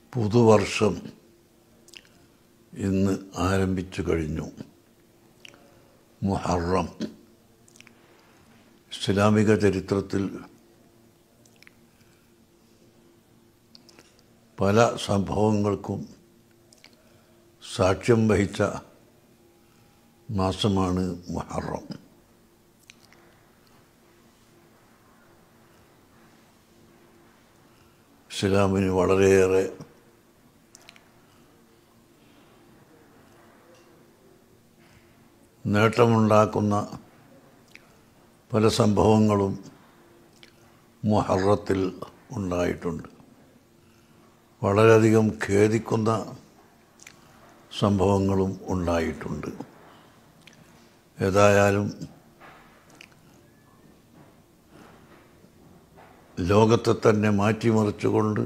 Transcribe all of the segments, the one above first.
പുതുവർഷം ഇന്ന് ആരംഭിച്ചു കഴിഞ്ഞു മുഹറം ഇസ്ലാമിക ചരിത്രത്തിൽ പല സംഭവങ്ങൾക്കും സാക്ഷ്യം വഹിച്ച മാസമാണ് മുഹറം ഇസ്ലാമിന് വളരെയേറെ നേട്ടമുണ്ടാക്കുന്ന പല സംഭവങ്ങളും മുഹറത്തിൽ ഉണ്ടായിട്ടുണ്ട് വളരെയധികം ഖേദിക്കുന്ന സംഭവങ്ങളും ഉണ്ടായിട്ടുണ്ട് ഏതായാലും ലോകത്തെ തന്നെ മാറ്റിമറിച്ചുകൊണ്ട്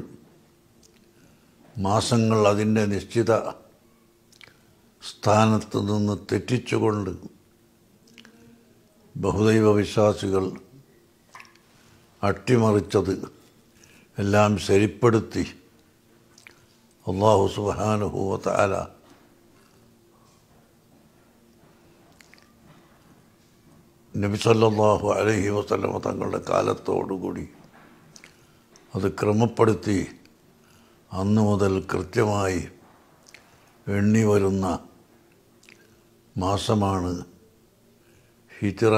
മാസങ്ങൾ അതിൻ്റെ നിശ്ചിത സ്ഥാനത്ത് നിന്ന് തെറ്റിച്ചുകൊണ്ട് ബഹുദൈവ വിശ്വാസികൾ അട്ടിമറിച്ചത് എല്ലാം ശരിപ്പെടുത്തി അള്ളാഹു സുബാനുഭൂവത്ത അല നബിസല്ലാഹു അലഹി വസ്ലമ തങ്ങളുടെ കാലത്തോടുകൂടി അത് ക്രമപ്പെടുത്തി അന്നു മുതൽ കൃത്യമായി എണ്ണി വരുന്ന മാസമാണ് ഹിജറ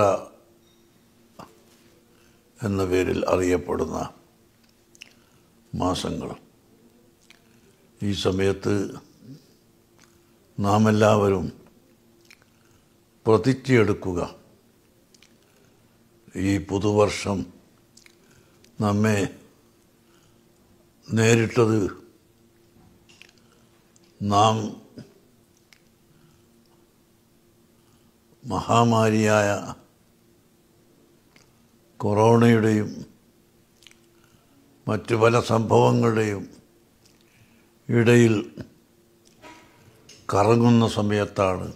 എന്ന പേരിൽ അറിയപ്പെടുന്ന മാസങ്ങൾ ഈ സമയത്ത് നാം എല്ലാവരും പ്രതിജ്ഞയെടുക്കുക ഈ പുതുവർഷം നമ്മെ നേരിട്ടത് നാം മഹാമാരിയായ കൊറോണയുടെയും മറ്റു പല സംഭവങ്ങളുടെയും ഇടയിൽ കറങ്ങുന്ന സമയത്താണ്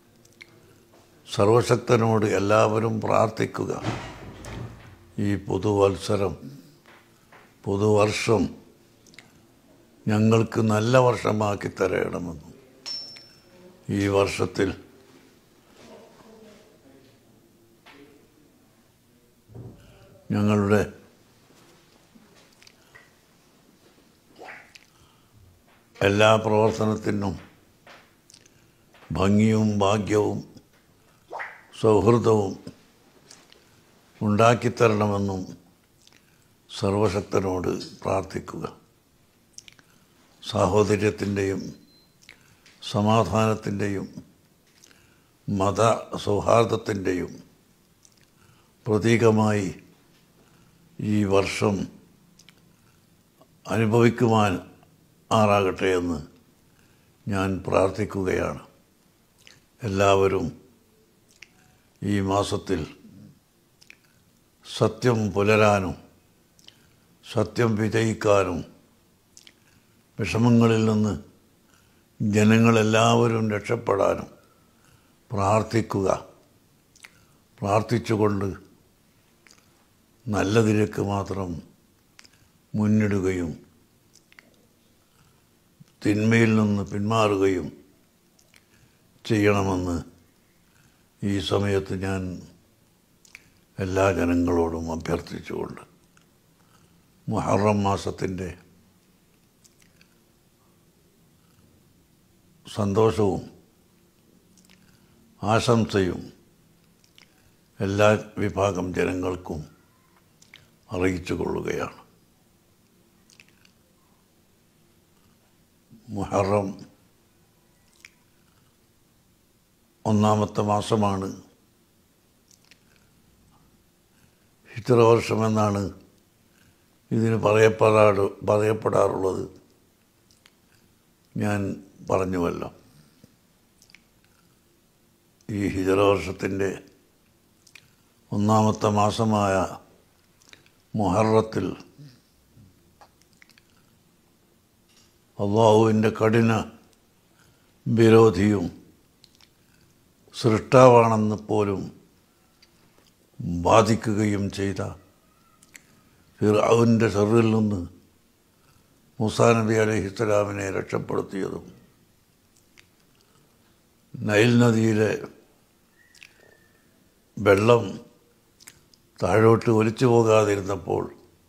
സർവശക്തനോട് എല്ലാവരും പ്രാർത്ഥിക്കുക ഈ പുതുവത്സരം പുതുവർഷം ഞങ്ങൾക്ക് നല്ല വർഷമാക്കി തരണമെന്നും ഈ വർഷത്തിൽ ഞങ്ങളുടെ എല്ലാ പ്രവർത്തനത്തിനും ഭംഗിയും ഭാഗ്യവും സൗഹൃദവും ഉണ്ടാക്കിത്തരണമെന്നും സർവശക്തനോട് പ്രാർത്ഥിക്കുക സാഹോദര്യത്തിൻ്റെയും സമാധാനത്തിൻ്റെയും മത സൗഹാർദ്ദത്തിൻ്റെയും പ്രതീകമായി ഈ വർഷം അനുഭവിക്കുവാൻ ആറാകട്ടെ എന്ന് ഞാൻ പ്രാർത്ഥിക്കുകയാണ് എല്ലാവരും ഈ മാസത്തിൽ സത്യം പുലരാനും സത്യം വിജയിക്കാനും വിഷമങ്ങളിൽ നിന്ന് ജനങ്ങളെല്ലാവരും രക്ഷപ്പെടാനും പ്രാർത്ഥിക്കുക പ്രാർത്ഥിച്ചുകൊണ്ട് നല്ലതിലേക്ക് മാത്രം മുന്നിടുകയും തിന്മയിൽ നിന്ന് പിന്മാറുകയും ചെയ്യണമെന്ന് ഈ സമയത്ത് ഞാൻ എല്ലാ ജനങ്ങളോടും അഭ്യർത്ഥിച്ചുകൊണ്ട് മുഹറം മാസത്തിൻ്റെ സന്തോഷവും ആശംസയും എല്ലാ വിഭാഗം ജനങ്ങൾക്കും അറിയിച്ചു കൊള്ളുകയാണ് മുഹറം ഒന്നാമത്തെ മാസമാണ് ഹിജറ വർഷമെന്നാണ് ഇതിന് പറയപ്പെടാറ് പറയപ്പെടാറുള്ളത് ഞാൻ പറഞ്ഞുവല്ലോ ഈ ഹിജറ വർഷത്തിൻ്റെ ഒന്നാമത്തെ മാസമായ മുഹറത്തിൽ അള്ളാഹുവിൻ്റെ കഠിന വിരോധിയും സൃഷ്ടാവാണെന്ന് പോലും ബാധിക്കുകയും ചെയ്ത ഫിർഔൻ്റെ ഷെറിൽ നിന്ന് മൂസാ നബി അലഹിസ്സലാമിനെ രക്ഷപ്പെടുത്തിയതും നൈൽ നദിയിലെ വെള്ളം താഴോട്ട് ഒലിച്ചു പോകാതിരുന്നപ്പോൾ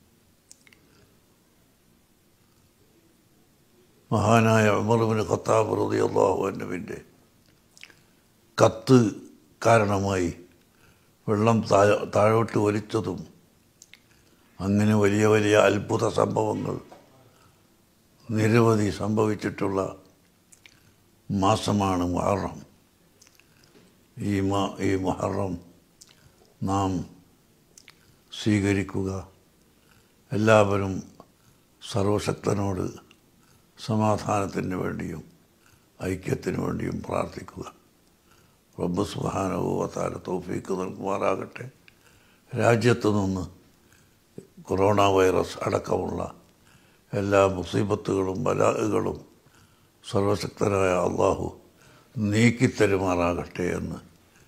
മഹാനായ ഉമർബിന് ഖത്താബ് റതി അള്ളാഹുവിൻ്റെ കത്ത് കാരണമായി വെള്ളം താഴ താഴോട്ട് ഒലിച്ചതും അങ്ങനെ വലിയ വലിയ അത്ഭുത സംഭവങ്ങൾ നിരവധി സംഭവിച്ചിട്ടുള്ള മാസമാണ് മുഹറം ഈ മാ ഈ മുഹറം നാം സ്വീകരിക്കുക എല്ലാവരും സർവശക്തനോട് സമാധാനത്തിന് വേണ്ടിയും ഐക്യത്തിന് വേണ്ടിയും പ്രാർത്ഥിക്കുക റബ്ബ് സുഹാനുഭവത്താല തോഫീക്ക് നൽകുമാറാകട്ടെ രാജ്യത്തു നിന്ന് കൊറോണ വൈറസ് അടക്കമുള്ള എല്ലാ മുസീബത്തുകളും ബലാഹുകളും സർവശക്തനായ അള്ളാഹു നീക്കിത്തരുമാറാകട്ടെ എന്ന്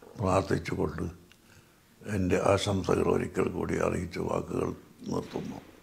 പ്രാർത്ഥിച്ചുകൊണ്ട് എൻ്റെ ആശംസകൾ ഒരിക്കൽ കൂടി അറിയിച്ച വാക്കുകൾ നിർത്തുന്നു